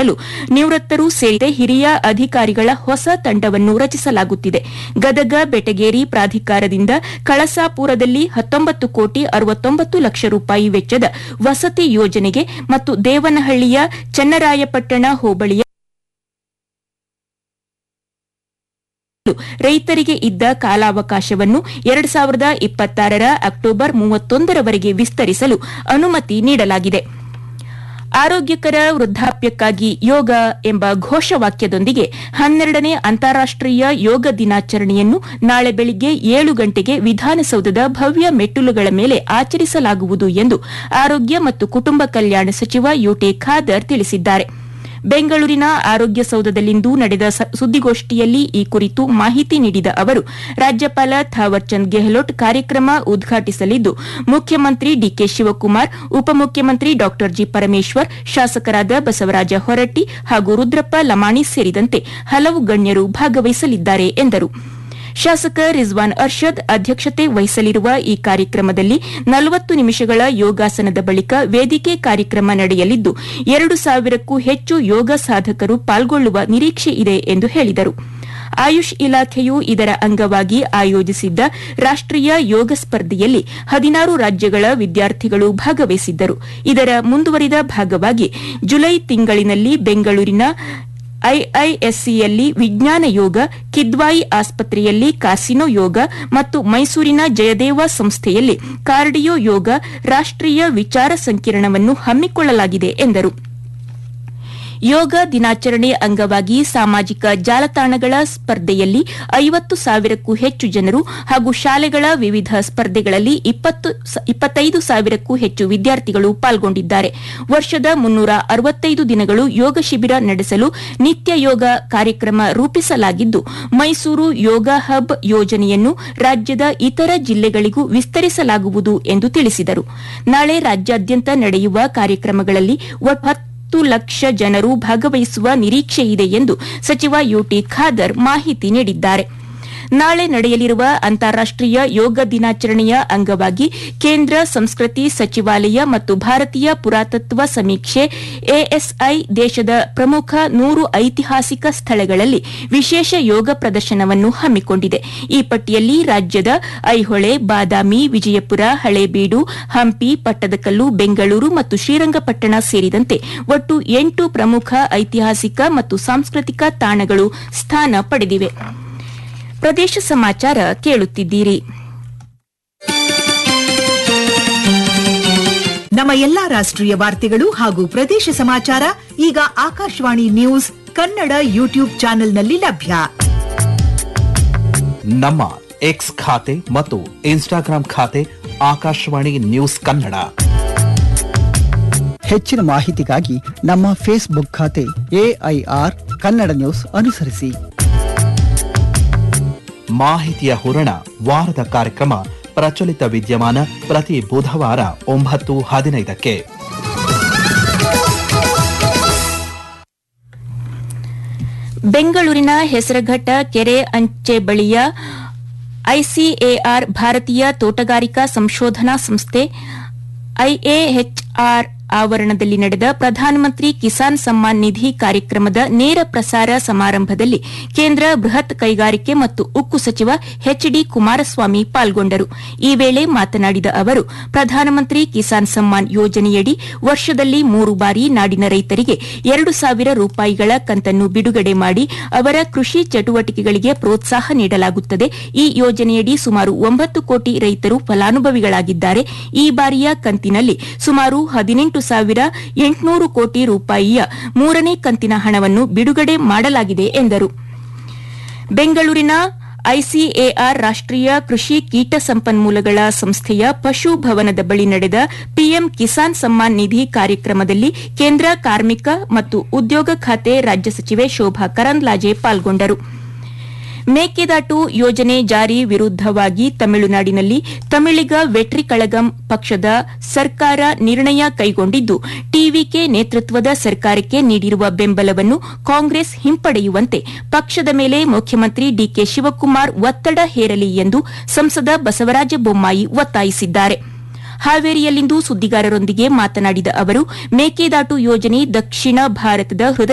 ವಿಸ್ತರಿಸಲು ನಿವೃತ್ತರು ಸೇರಿದಂತೆ ಹಿರಿಯ ಅಧಿಕಾರಿಗಳ ಹೊಸ ತಂಡವನ್ನು ರಚಿಸಲಾಗುತ್ತಿದೆ ಗದಗ ಬೆಟಗೇರಿ ಪ್ರಾಧಿಕಾರದಿಂದ ಕಳಸಾಪುರದಲ್ಲಿ ಹತ್ತೊಂಬತ್ತು ಕೋಟಿ ಅರವತ್ತೊಂಬತ್ತು ಲಕ್ಷ ರೂಪಾಯಿ ವೆಚ್ಚದ ವಸತಿ ಯೋಜನೆಗೆ ಮತ್ತು ದೇವನಹಳ್ಳಿಯ ಚನ್ನರಾಯಪಟ್ಟಣ ಹೋಬಳಿಯ ರೈತರಿಗೆ ಇದ್ದ ಕಾಲಾವಕಾಶವನ್ನು ಎರಡು ಸಾವಿರದ ಇಪ್ಪತ್ತಾರರ ಅಕ್ಟೋಬರ್ ಮೂವತ್ತೊಂದರವರೆಗೆ ವಿಸ್ತರಿಸಲು ಅನುಮತಿ ನೀಡಲಾಗಿದೆ ಆರೋಗ್ಯಕರ ವೃದ್ಧಾಪ್ಯಕ್ಕಾಗಿ ಯೋಗ ಎಂಬ ಘೋಷವಾಕ್ಯದೊಂದಿಗೆ ಹನ್ನೆರಡನೇ ಅಂತಾರಾಷ್ಟೀಯ ಯೋಗ ದಿನಾಚರಣೆಯನ್ನು ನಾಳೆ ಬೆಳಿಗ್ಗೆ ಏಳು ಗಂಟೆಗೆ ವಿಧಾನಸೌಧದ ಭವ್ಯ ಮೆಟ್ಟಿಲುಗಳ ಮೇಲೆ ಆಚರಿಸಲಾಗುವುದು ಎಂದು ಆರೋಗ್ಯ ಮತ್ತು ಕುಟುಂಬ ಕಲ್ಯಾಣ ಸಚಿವ ಯುಟಿ ಖಾದರ್ ತಿಳಿಸಿದ್ದಾರೆ ಬೆಂಗಳೂರಿನ ಆರೋಗ್ಯ ಸೌಧದಲ್ಲಿಂದು ನಡೆದ ಸುದ್ದಿಗೋಷ್ಠಿಯಲ್ಲಿ ಈ ಕುರಿತು ಮಾಹಿತಿ ನೀಡಿದ ಅವರು ರಾಜ್ಯಪಾಲ ಥಾವರ್ಚಂದ್ ಗೆಹ್ಲೋಟ್ ಕಾರ್ಯಕ್ರಮ ಉದ್ಘಾಟಿಸಲಿದ್ದು ಮುಖ್ಯಮಂತ್ರಿ ಡಿಕೆ ಶಿವಕುಮಾರ್ ಉಪಮುಖ್ಯಮಂತ್ರಿ ಡಾ ಜಿ ಪರಮೇಶ್ವರ್ ಶಾಸಕರಾದ ಬಸವರಾಜ ಹೊರಟ್ಟಿ ಹಾಗೂ ರುದ್ರಪ್ಪ ಲಮಾಣಿ ಸೇರಿದಂತೆ ಹಲವು ಗಣ್ಯರು ಭಾಗವಹಿಸಲಿದ್ದಾರೆ ಎಂದರು ಶಾಸಕ ರಿಜ್ವಾನ್ ಅರ್ಷದ್ ಅಧ್ಯಕ್ಷತೆ ವಹಿಸಲಿರುವ ಈ ಕಾರ್ಯಕ್ರಮದಲ್ಲಿ ನಲವತ್ತು ನಿಮಿಷಗಳ ಯೋಗಾಸನದ ಬಳಿಕ ವೇದಿಕೆ ಕಾರ್ಯಕ್ರಮ ನಡೆಯಲಿದ್ದು ಎರಡು ಸಾವಿರಕ್ಕೂ ಹೆಚ್ಚು ಯೋಗ ಸಾಧಕರು ಪಾಲ್ಗೊಳ್ಳುವ ನಿರೀಕ್ಷೆ ಇದೆ ಎಂದು ಹೇಳಿದರು ಆಯುಷ್ ಇಲಾಖೆಯು ಇದರ ಅಂಗವಾಗಿ ಆಯೋಜಿಸಿದ್ದ ರಾಷ್ಟೀಯ ಯೋಗ ಸ್ಪರ್ಧೆಯಲ್ಲಿ ಹದಿನಾರು ರಾಜ್ಯಗಳ ವಿದ್ಯಾರ್ಥಿಗಳು ಭಾಗವಹಿಸಿದ್ದರು ಇದರ ಮುಂದುವರಿದ ಭಾಗವಾಗಿ ಜುಲೈ ತಿಂಗಳಿನಲ್ಲಿ ಬೆಂಗಳೂರಿನ ಐಐಎಸ್ಸಿಯಲ್ಲಿ ವಿಜ್ಞಾನ ಯೋಗ ಕಿದ್ವಾಯಿ ಆಸ್ಪತ್ರೆಯಲ್ಲಿ ಕಾಸಿನೋ ಯೋಗ ಮತ್ತು ಮೈಸೂರಿನ ಜಯದೇವ ಸಂಸ್ಥೆಯಲ್ಲಿ ಕಾರ್ಡಿಯೋ ಯೋಗ ರಾಷ್ಟೀಯ ವಿಚಾರ ಸಂಕಿರಣವನ್ನು ಹಮ್ಮಿಕೊಳ್ಳಲಾಗಿದೆ ಎಂದರು ಯೋಗ ದಿನಾಚರಣೆ ಅಂಗವಾಗಿ ಸಾಮಾಜಿಕ ಜಾಲತಾಣಗಳ ಸ್ಪರ್ಧೆಯಲ್ಲಿ ಐವತ್ತು ಸಾವಿರಕ್ಕೂ ಹೆಚ್ಚು ಜನರು ಹಾಗೂ ಶಾಲೆಗಳ ವಿವಿಧ ಸ್ಪರ್ಧೆಗಳಲ್ಲಿ ಇಪ್ಪತ್ತೈದು ಸಾವಿರಕ್ಕೂ ಹೆಚ್ಚು ವಿದ್ಯಾರ್ಥಿಗಳು ಪಾಲ್ಗೊಂಡಿದ್ದಾರೆ ವರ್ಷದ ಮುನ್ನೂರ ಅರವತ್ತೈದು ದಿನಗಳು ಯೋಗ ಶಿಬಿರ ನಡೆಸಲು ನಿತ್ಯ ಯೋಗ ಕಾರ್ಯಕ್ರಮ ರೂಪಿಸಲಾಗಿದ್ದು ಮೈಸೂರು ಯೋಗ ಹಬ್ ಯೋಜನೆಯನ್ನು ರಾಜ್ಯದ ಇತರ ಜಿಲ್ಲೆಗಳಿಗೂ ವಿಸ್ತರಿಸಲಾಗುವುದು ಎಂದು ತಿಳಿಸಿದರು ನಾಳೆ ರಾಜ್ಯಾದ್ಯಂತ ನಡೆಯುವ ಕಾರ್ಯಕ್ರಮಗಳಲ್ಲಿ ಹತ್ತು ಲಕ್ಷ ಜನರು ಭಾಗವಹಿಸುವ ನಿರೀಕ್ಷೆಯಿದೆ ಎಂದು ಸಚಿವ ಯುಟಿ ಖಾದರ್ ಮಾಹಿತಿ ನೀಡಿದ್ದಾರೆ ನಾಳೆ ನಡೆಯಲಿರುವ ಅಂತಾರಾಷ್ಟೀಯ ಯೋಗ ದಿನಾಚರಣೆಯ ಅಂಗವಾಗಿ ಕೇಂದ್ರ ಸಂಸ್ಕೃತಿ ಸಚಿವಾಲಯ ಮತ್ತು ಭಾರತೀಯ ಪುರಾತತ್ವ ಸಮೀಕ್ಷೆ ಎಎಸ್ಐ ದೇಶದ ಪ್ರಮುಖ ನೂರು ಐತಿಹಾಸಿಕ ಸ್ಥಳಗಳಲ್ಲಿ ವಿಶೇಷ ಯೋಗ ಪ್ರದರ್ಶನವನ್ನು ಹಮ್ಮಿಕೊಂಡಿದೆ ಈ ಪಟ್ಟಿಯಲ್ಲಿ ರಾಜ್ಯದ ಐಹೊಳೆ ಬಾದಾಮಿ ವಿಜಯಪುರ ಹಳೇಬೀಡು ಹಂಪಿ ಪಟ್ಟದಕಲ್ಲು ಬೆಂಗಳೂರು ಮತ್ತು ಶ್ರೀರಂಗಪಟ್ಟಣ ಸೇರಿದಂತೆ ಒಟ್ಟು ಎಂಟು ಪ್ರಮುಖ ಐತಿಹಾಸಿಕ ಮತ್ತು ಸಾಂಸ್ಕೃತಿಕ ತಾಣಗಳು ಸ್ಥಾನ ಪಡೆದಿವೆ ಪ್ರದೇಶ ಸಮಾಚಾರ ಕೇಳುತ್ತಿದ್ದೀರಿ ನಮ್ಮ ಎಲ್ಲಾ ರಾಷ್ಟ್ರೀಯ ವಾರ್ತೆಗಳು ಹಾಗೂ ಪ್ರದೇಶ ಸಮಾಚಾರ ಈಗ ಆಕಾಶವಾಣಿ ನ್ಯೂಸ್ ಕನ್ನಡ ಯೂಟ್ಯೂಬ್ ಚಾನೆಲ್ನಲ್ಲಿ ಲಭ್ಯ ನಮ್ಮ ಎಕ್ಸ್ ಖಾತೆ ಮತ್ತು ಇನ್ಸ್ಟಾಗ್ರಾಂ ಖಾತೆ ಆಕಾಶವಾಣಿ ನ್ಯೂಸ್ ಕನ್ನಡ ಹೆಚ್ಚಿನ ಮಾಹಿತಿಗಾಗಿ ನಮ್ಮ ಫೇಸ್ಬುಕ್ ಖಾತೆ ಎಐಆರ್ ಕನ್ನಡ ನ್ಯೂಸ್ ಅನುಸರಿಸಿ ಮಾಹಿತಿಯ ಹೂರಣ ವಾರದ ಕಾರ್ಯಕ್ರಮ ಪ್ರಚಲಿತ ವಿದ್ಯಮಾನ ಪ್ರತಿ ಬುಧವಾರ ಒಂಬತ್ತು ಹದಿನೈದಕ್ಕೆ ಬೆಂಗಳೂರಿನ ಹೆಸರಘಟ್ಟ ಕೆರೆ ಅಂಚೆ ಬಳಿಯ ಐಸಿಎಆರ್ ಭಾರತೀಯ ತೋಟಗಾರಿಕಾ ಸಂಶೋಧನಾ ಸಂಸ್ಥೆ ಐಎಎಚ್ಆರ್ ಆವರಣದಲ್ಲಿ ನಡೆದ ಪ್ರಧಾನಮಂತ್ರಿ ಕಿಸಾನ್ ಸಮ್ಮಾನ್ ನಿಧಿ ಕಾರ್ಯಕ್ರಮದ ನೇರ ಪ್ರಸಾರ ಸಮಾರಂಭದಲ್ಲಿ ಕೇಂದ್ರ ಬೃಹತ್ ಕೈಗಾರಿಕೆ ಮತ್ತು ಉಕ್ಕು ಸಚಿವ ಎಚ್ ಡಿ ಕುಮಾರಸ್ವಾಮಿ ಪಾಲ್ಗೊಂಡರು ಈ ವೇಳೆ ಮಾತನಾಡಿದ ಅವರು ಪ್ರಧಾನಮಂತ್ರಿ ಕಿಸಾನ್ ಸಮ್ಮಾನ್ ಯೋಜನೆಯಡಿ ವರ್ಷದಲ್ಲಿ ಮೂರು ಬಾರಿ ನಾಡಿನ ರೈತರಿಗೆ ಎರಡು ಸಾವಿರ ರೂಪಾಯಿಗಳ ಕಂತನ್ನು ಬಿಡುಗಡೆ ಮಾಡಿ ಅವರ ಕೃಷಿ ಚಟುವಟಿಕೆಗಳಿಗೆ ಪ್ರೋತ್ಸಾಹ ನೀಡಲಾಗುತ್ತದೆ ಈ ಯೋಜನೆಯಡಿ ಸುಮಾರು ಒಂಬತ್ತು ಕೋಟಿ ರೈತರು ಫಲಾನುಭವಿಗಳಾಗಿದ್ದಾರೆ ಈ ಬಾರಿಯ ಕಂತಿನಲ್ಲಿ ಸುಮಾರು ಹದಿನೆಂಟು ಸಾವಿರ ಎಂಟುನೂರು ಕೋಟಿ ರೂಪಾಯಿಯ ಮೂರನೇ ಕಂತಿನ ಹಣವನ್ನು ಬಿಡುಗಡೆ ಮಾಡಲಾಗಿದೆ ಎಂದರು ಬೆಂಗಳೂರಿನ ಐಸಿಎಆರ್ ರಾಷ್ಟೀಯ ಕೃಷಿ ಕೀಟ ಸಂಪನ್ಮೂಲಗಳ ಸಂಸ್ಥೆಯ ಪಶು ಭವನದ ಬಳಿ ನಡೆದ ಪಿಎಂ ಕಿಸಾನ್ ಸಮ್ಮಾನ್ ನಿಧಿ ಕಾರ್ಯಕ್ರಮದಲ್ಲಿ ಕೇಂದ್ರ ಕಾರ್ಮಿಕ ಮತ್ತು ಉದ್ಯೋಗ ಖಾತೆ ರಾಜ್ಯ ಸಚಿವೆ ಶೋಭಾ ಕರಂದ್ಲಾಜೆ ಪಾಲ್ಗೊಂಡರು ಮೇಕೆದಾಟು ಯೋಜನೆ ಜಾರಿ ವಿರುದ್ದವಾಗಿ ತಮಿಳುನಾಡಿನಲ್ಲಿ ತಮಿಳಿಗ ವೆಟ್ರಿ ಕಳಗಂ ಪಕ್ಷದ ಸರ್ಕಾರ ನಿರ್ಣಯ ಕೈಗೊಂಡಿದ್ದು ಟಿವಿಕೆ ನೇತೃತ್ವದ ಸರ್ಕಾರಕ್ಕೆ ನೀಡಿರುವ ಬೆಂಬಲವನ್ನು ಕಾಂಗ್ರೆಸ್ ಹಿಂಪಡೆಯುವಂತೆ ಪಕ್ಷದ ಮೇಲೆ ಮುಖ್ಯಮಂತ್ರಿ ಡಿಕೆ ಶಿವಕುಮಾರ್ ಒತ್ತಡ ಹೇರಲಿ ಎಂದು ಸಂಸದ ಬಸವರಾಜ ಬೊಮ್ಮಾಯಿ ಒತ್ತಾಯಿಸಿದ್ದಾರೆ ಹಾವೇರಿಯಲ್ಲಿಂದು ಸುದ್ದಿಗಾರರೊಂದಿಗೆ ಮಾತನಾಡಿದ ಅವರು ಮೇಕೆದಾಟು ಯೋಜನೆ ದಕ್ಷಿಣ ಭಾರತದ ಹೃದಯ